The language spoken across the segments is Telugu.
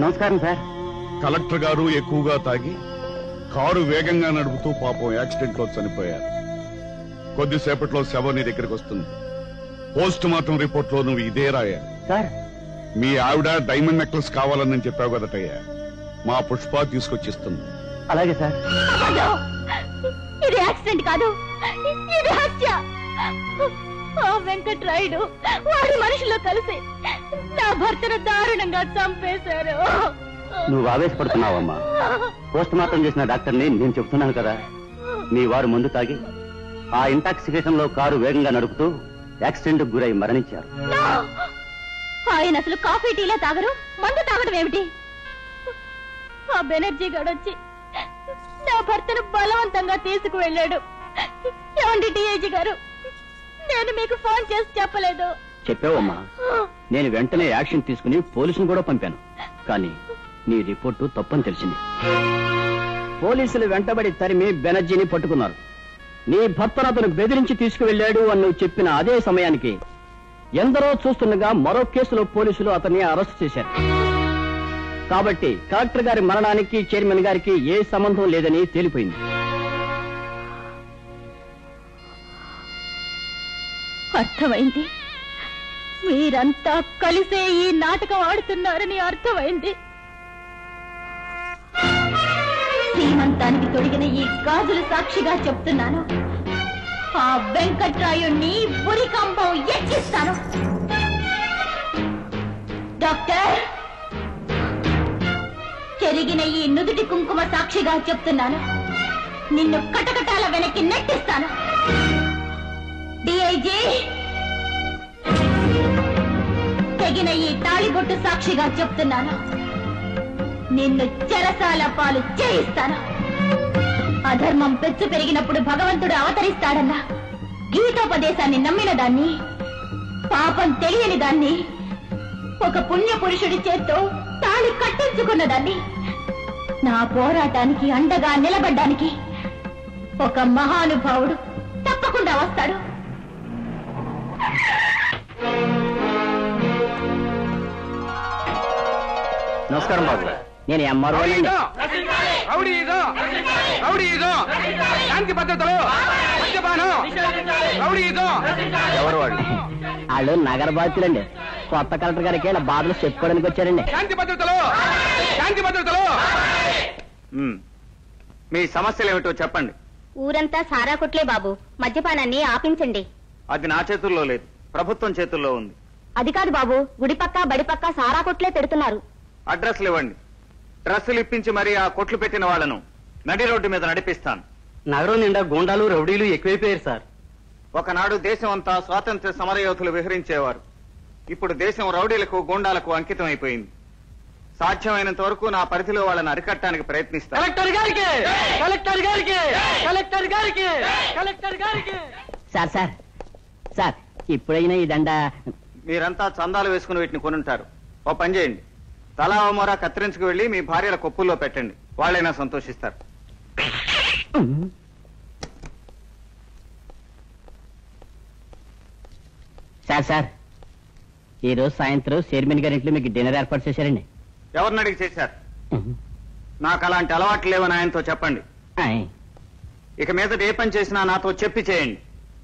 నమస్కారం సార్ కలెక్టర్ గారు ఎక్కువగా తాగి కారు వేగంగా నడుపుతూ పాపం యాక్సిడెంట్ లో చనిపోయారు కొద్దిసేపట్లో శవం నీ దగ్గరికి వస్తుంది పోస్ట్ మార్టం రిపోర్ట్ లో నువ్వు ఇదే రాయా సార్ మీ ఆవిడ డైమండ్ నెక్లెస్ కావాలని చెప్పావు కదటయ్యా మా పుష్ప తీసుకొచ్చిస్తుంది అలాగే సార్ అబద్ధం. ఇది యాక్సిడెంట్ కాదు ఇది హత్య ఆ వెంకట్రాయుడు వాడి మనుషుల్లో కలిసి నా భర్తను దారుణంగా చంపేశారు నువ్వు ఆవేశపడుతున్నావమ్మా పోస్ట్ మార్టం చేసిన డాక్టర్ని నేను చెప్తున్నాను కదా మీ వారు ముందు తాగి ఆ ఇంటాక్సికేషన్ లో కారు వేగంగా నడుపుతూ యాక్సిడెంట్ గురై మరణించారు No! ఆయన అసలు కాఫీ టీలే తాగరు మందు తాగడం ఏమిటి ఆ బెనర్జీ గడొచ్చి నా భర్తను బలవంతంగా తీసుకువెళ్ళాడు ఏమండి డిఐజీ గారు నేను మీకు ఫోన్ చేసి చెప్పలేదు చెప్పావమ్మా నేను వెంటనే యాక్షన్ తీసుకుని పోలీసును కూడా పంపాను కానీ నీ రిపోర్టు తప్పని తెలిసింది పోలీసులు వెంటబడి తరిమి బెనర్జీని పట్టుకున్నారు నీ భర్తను అతను బెదిరించి తీసుకువెళ్ళాడు అని నువ్వు చెప్పిన అదే సమయానికి ఎందరో చూస్తుండగా మరో కేసులో పోలీసులు అతన్ని అరెస్ట్ చేశారు కాబట్టి కలెక్టర్ గారి మరణానికి చైర్మన్ గారికి ఏ సంబంధం లేదని తేలిపోయింది అర్థమైంది మీరంతా కలిసే ఈ నాటకం ఆడుతున్నారని అర్థమైంది శ్రీమంతానికి తొడిగిన ఈ గాజులు సాక్షిగా చెప్తున్నాను ఆ వెంకట్రాయుణ్ణి బురికంబం ఎక్కిస్తాను డాక్టర్ చెరిగిన ఈ నుదుటి కుంకుమ సాక్షిగా చెప్తున్నాను నిన్ను కటకటాల వెనక్కి నెట్టిస్తాను డిఐజీ తెగిన ఈ తాళిబొట్టు సాక్షిగా చెప్తున్నాను నిన్ను చెరసాల పాలు చేయిస్తాను అధర్మం పెచ్చు పెరిగినప్పుడు భగవంతుడు అవతరిస్తాడన్న గీతోపదేశాన్ని నమ్మిన దాన్ని పాపం తెలియని దాన్ని ఒక పుణ్య పురుషుడి చేత్తో తాళి కట్టించుకున్న దాన్ని నా పోరాటానికి అండగా నిలబడ్డానికి ఒక మహానుభావుడు తప్పకుండా వస్తాడు నమస్కారం బాబు నేను ఎంఆర్ఓ రౌడీయిజం! రౌడీయిజం! రౌడీయిజం! శాంతి భద్రతలు మద్యపానం రౌడీయిజం! ఎవరు వాళ్ళు వాళ్ళు నగర బాధితులండి కొత్త కలెక్టర్ గారికి ఇలా బాధలు చెప్పుకోవడానికి వచ్చారండి శాంతి భద్రతలు శాంతి భద్రతలు మీ సమస్యలు ఏమిటో చెప్పండి ఊరంతా సారా కొట్లే బాబు మద్యపానాన్ని ఆపించండి అది నా చేతుల్లో లేదు ప్రభుత్వం చేతుల్లో ఉంది అది కాదు బాబు గుడి పక్క బడి పక్క సారా కొట్లే పెడుతున్నారు అడ్రస్లు ఇవ్వండి డ్రెస్సులు ఇప్పించి మరీ ఆ కొట్లు పెట్టిన వాళ్లను నడి రోడ్డు మీద నడిపిస్తాను నగరం నిండా గూండాలు రౌడీలు ఎక్కువైపోయారు సార్ ఒకనాడు దేశం అంతా స్వాతంత్ర సమరయోధులు విహరించేవారు ఇప్పుడు దేశం రౌడీలకు గూండాలకు అంకితం అయిపోయింది సాధ్యమైనంత వరకు నా పరిధిలో వాళ్ళని అరికట్టడానికి ప్రయత్నిస్తాను కలెక్టర్ గారికి కలెక్టర్ గారికి కలెక్టర్ గారికి కలెక్టర్ గారికి సార్ సార్ సార్ ఇప్పుడైనా ఈ దండ మీరంతా చందాలు వేసుకుని వీటిని కొనుంటారు ఓ పని చేయండి తలా ఓ మొర కత్తిరించుకు వెళ్లి మీ భార్యల కొప్పుల్లో పెట్టండి వాళ్ళైనా సంతోషిస్తారు సార్ సార్ ఈ రోజు సాయంత్రం చైర్మన్ గారి ఇంట్లో మీకు డిన్నర్ ఏర్పాటు చేశారండి ఎవరిని అడిగి చేశారు నాకు అలాంటి అలవాట్లు లేవని ఆయనతో చెప్పండి ఆయ్. ఇక మీదట ఏ పని చేసినా నాతో చెప్పి చేయండి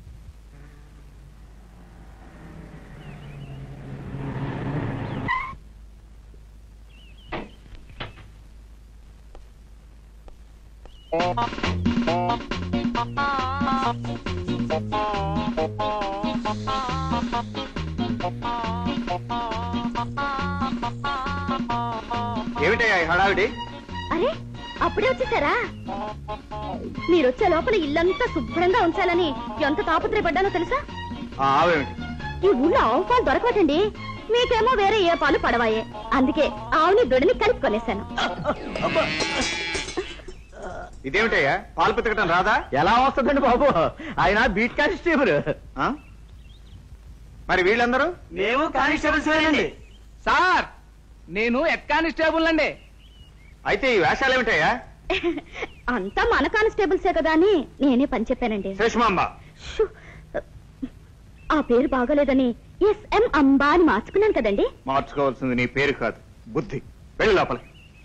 ఏమిటయ్యా ఈ హడావిడి అరే అప్పుడే వచ్చేసారా మీరు వచ్చే లోపల ఇల్లంతా శుభ్రంగా ఉంచాలని ఎంత తాపత్రయపడ్డానో తెలుసా ఆ ఆవేమిటి ఈ ఊళ్ళో ఆవు పాలు దొరకవటండి మీకేమో వేరే ఏ పాలు పడవాయే అందుకే ఆవుని దొడిని కలుపుకొనేశాను ఇదేమిటయ్యా పాలు పితకటం రాదా ఎలా వస్తుందండి బాబు ఆయన బీట్ కానిస్టేబుల్ ఆ? మరి వీళ్ళందరూ మేము కానిస్టేబుల్స్ సార్ నేను హెడ్ కానిస్టేబుల్ అండి అయితే ఈ వేషాలు ఏమిటయ్యా అంతా మన కానిస్టేబుల్సే కదా అని నేనే పని చెప్పానండి శేషమాంబ షూ. ఆ పేరు బాగోలేదని ఎస్ఎం అంబా అని మార్చుకున్నాను కదండి మార్చుకోవాల్సింది నీ పేరు కాదు బుద్ధి వెళ్ళి లోపల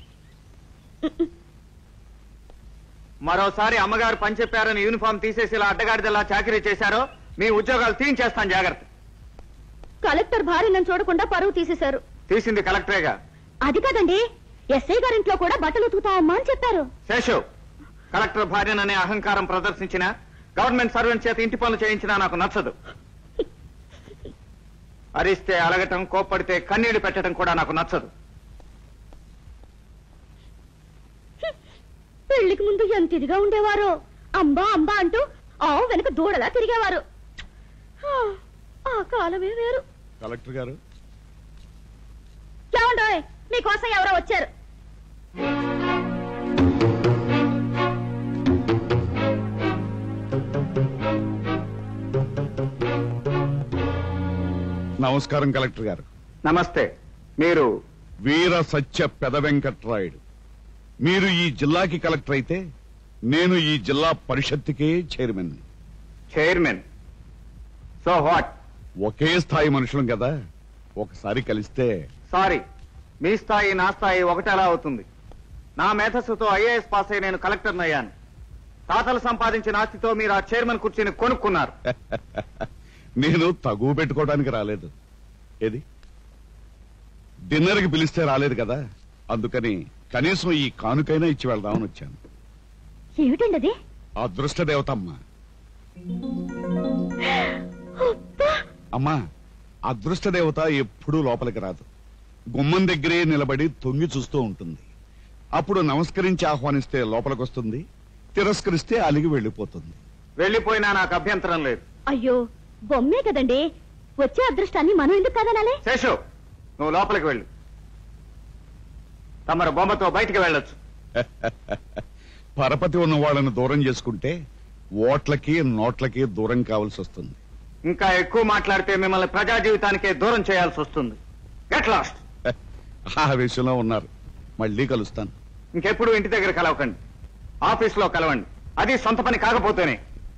మరోసారి అమ్మగారు పని చెప్పారని యూనిఫామ్ తీసేసి ఇలా అడ్డగాడిదలా చాకరీ చేశారో మీ ఉద్యోగాలు తీయించేస్తాను జాగ్రత్త కలెక్టర్ భార్య నన్ను చూడకుండా పరువు తీసేశారు తీసింది కలెక్టరేగా అది కాదండి ఎస్ఐ గారింట్లో కూడా బట్టలు ఉతుకుతావమ్మా అని చెప్పారు శేషు కలెక్టర్ భార్యననే అహంకారం ప్రదర్శించిన గవర్నమెంట్ సర్వెంట్ చేత ఇంటి పనులు చేయించినా నాకు నచ్చదు అరిస్తే అలగటం కోప్పడితే కన్నీళ్లు పెట్టడం కూడా నాకు నచ్చదు పెళ్లికి ముందు ఎంత ఇదిగా ఉండేవారు అంబా అంబా అంటూ ఆవు వెనక దూడలా తిరిగేవారు హా, ఆ కాలమే వేరు కలెక్టర్ గారు ఏమండోయ్ మీకోసం ఎవరో వచ్చారు నమస్కారం కలెక్టర్ గారు నమస్తే మీరు వీర సత్య పెద వెంకట్రాయుడు మీరు ఈ జిల్లాకి కలెక్టర్ అయితే నేను ఈ జిల్లా పరిషత్తుకే చైర్మన్ చైర్మన్ సో వాట్ ఒకే స్థాయి మనుషులం కదా ఒకసారి కలిస్తే సారీ మీ స్థాయి నా స్థాయి ఒకటేలా అవుతుంది నా మేధస్సుతో ఐఏఎస్ పాస్ అయి నేను కలెక్టర్ అయ్యాను తాతలు సంపాదించిన ఆస్తితో మీరు ఆ చైర్మన్ కుర్చీని కొనుక్కున్నారు నేను తగువ పెట్టుకోవడానికి రాలేదు ఏది డిన్నర్కి పిలిస్తే రాలేదు కదా అందుకని కనీసం ఈ కానుకైనా ఇచ్చి వెళ్దామని వచ్చాను ఏమిటండి అది అదృష్ట దేవతమ్మ అమ్మా అదృష్ట దేవత ఎప్పుడూ లోపలికి రాదు గుమ్మం దగ్గరే నిలబడి తొంగి చూస్తూ ఉంటుంది అప్పుడు నమస్కరించి ఆహ్వానిస్తే లోపలికొస్తుంది తిరస్కరిస్తే అలిగి వెళ్ళిపోతుంది వెళ్లిపోయినా నాకు అభ్యంతరం లేదు అయ్యో బొమ్మే కదండి వచ్చే అదృష్టాన్ని మనం ఎందుకు కదనాలే శేషు నువ్వు లోపలికి వెళ్ళు తమరు బొమ్మతో బయటికి వెళ్ళొచ్చు పరపతి ఉన్న వాళ్ళని దూరం చేసుకుంటే ఓట్లకి నోట్లకి దూరం కావాల్సి వస్తుంది ఇంకా ఎక్కువ మాట్లాడితే మిమ్మల్ని ప్రజా జీవితానికే దూరం చేయాల్సి వస్తుంది గెట్ లాస్ట్ ఆ విషయంలో ఉన్నారు మళ్ళీ కలుస్తాను ఇంకెప్పుడు ఇంటి దగ్గర కలవకండి ఆఫీస్ లో కలవండి అది సొంత పని కాకపోతేనే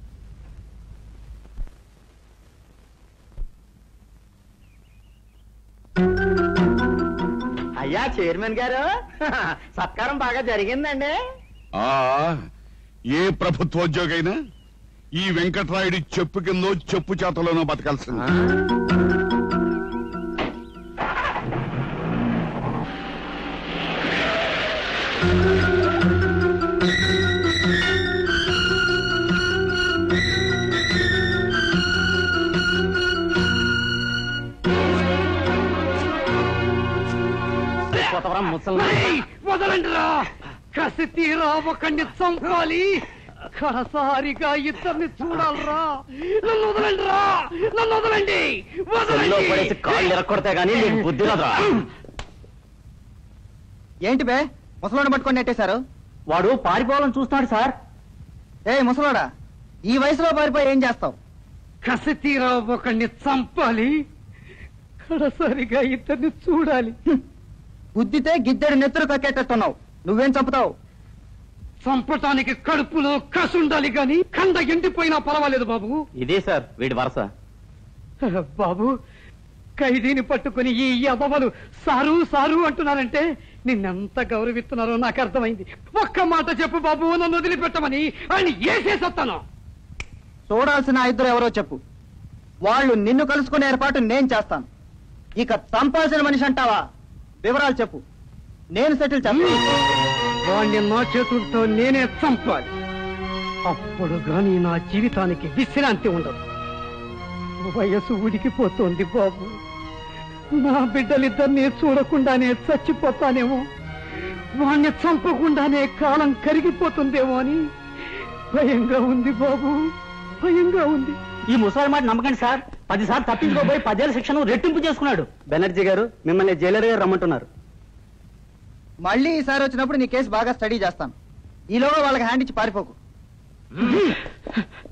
అయ్యా చైర్మన్ గారు సత్కారం బాగా జరిగిందండి ఆ ఏ ప్రభుత్వోద్యోగైనా ఈ వెంకట్రాయుడి చెప్పు కిందో చెప్పు చేతలోనో బతకాల్సింది కొత్తవరం ముసలి వదలండి రా కసి తీరా ఒకడిని చంపాలి కడసారిగా ఇద్దరిని చూడాలరా నన్ను వదలండి రా నన్ను వదలండి సెల్లో పడేసి వదలండి కాళ్ళు ఎరక్కొడతా గానీ నీకు బుద్ధి రాదురా ఏంటి బే ముసలోడు పట్టుకొని నెట్టేశారు వాడు పారిపోవాలని చూస్తున్నాడు సార్ ఏ ముసలోడా ఈ వయసులో పారిపోయి ఏం చేస్తావు కసి తీరా ఒకడిని చంపాలి కడసారిగా ఇద్దరిని చూడాలి గుద్దితే గిద్దెడు నెత్తురు కక్కెట్టేస్తున్నావు నువ్వేం చంపుతావు చంపటానికి కడుపులో కసి ఉండాలి గాని కండ ఎండిపోయినా పర్వాలేదు బాబు ఇదే సార్ వీడి వరస బాబు ఖైదీని పట్టుకుని ఈ అబవలు సారు సారు అంటున్నారంటే నిన్నెంత గౌరవిస్తున్నారో నాకు అర్థమైంది ఒక్క మాట చెప్పు బాబు నన్ను వదిలిపెట్టమని ఆయన ఏసేసొత్తాను చూడాల్సిన ఆ ఇద్దరు ఎవరో చెప్పు వాళ్ళు నిన్ను కలుసుకునే ఏర్పాటు నేను చేస్తాను ఇక చంపాల్సిన మనిషి అంటావా వివరాలు చెప్పు నేను సెటిల్ చేస్తాను వాణ్ణి నా చేతులతో నేనే చంపాలి అప్పుడు గాని నా జీవితానికి విశ్రాంతి ఉండదు వయసు ఉడికిపోతోంది బాబు నా బిడ్డలిద్దరినీ చూడకుండానే చచ్చిపోతానేమో వాణ్ణి చంపకుండానే కాలం కరిగిపోతుందేమో అని భయంగా ఉంది బాబు భయంగా ఉంది ఈ ముసలి మాట నమ్మకండి సార్ పదిసార్లు తప్పించుకోబోయి పదేళ్ళ శిక్షను రెట్టింపు చేసుకున్నాడు బెనర్జీ గారు మిమ్మల్ని జైలర్ గారు రమ్మంటున్నారు మళ్ళీ ఈసారి వచ్చినప్పుడు నీ కేసు బాగా స్టడీ చేస్తాను ఈలోగా వాళ్ళకి హ్యాండ్ ఇచ్చి పారిపోకు